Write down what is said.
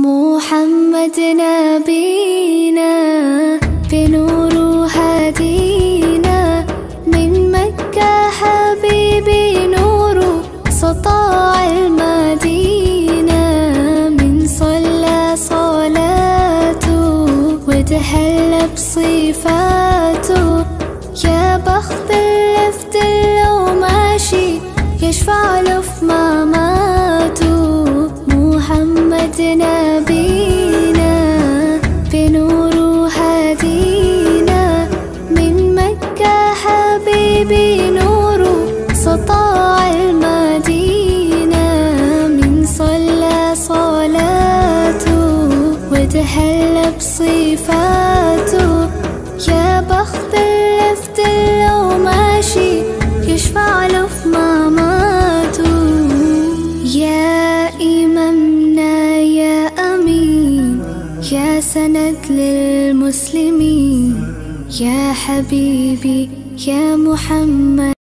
محمد نبينا بنور هدينا من مكة حبيبي نور سطاع المدينة من صلى صلاته وتهلى بصفاته يا بخت اللي في دله ماشي يشفع له في مماته محمد نبينا بنور هدينا من مكة حبيبي نور سطاع المدينة من صلى صلاته وتهلى بصفاته يا بخت اللي في دله ماشي يشفع له في مماته يا إمامنا يا أمين يا سند للمسلمين يا حبيبي يا محمد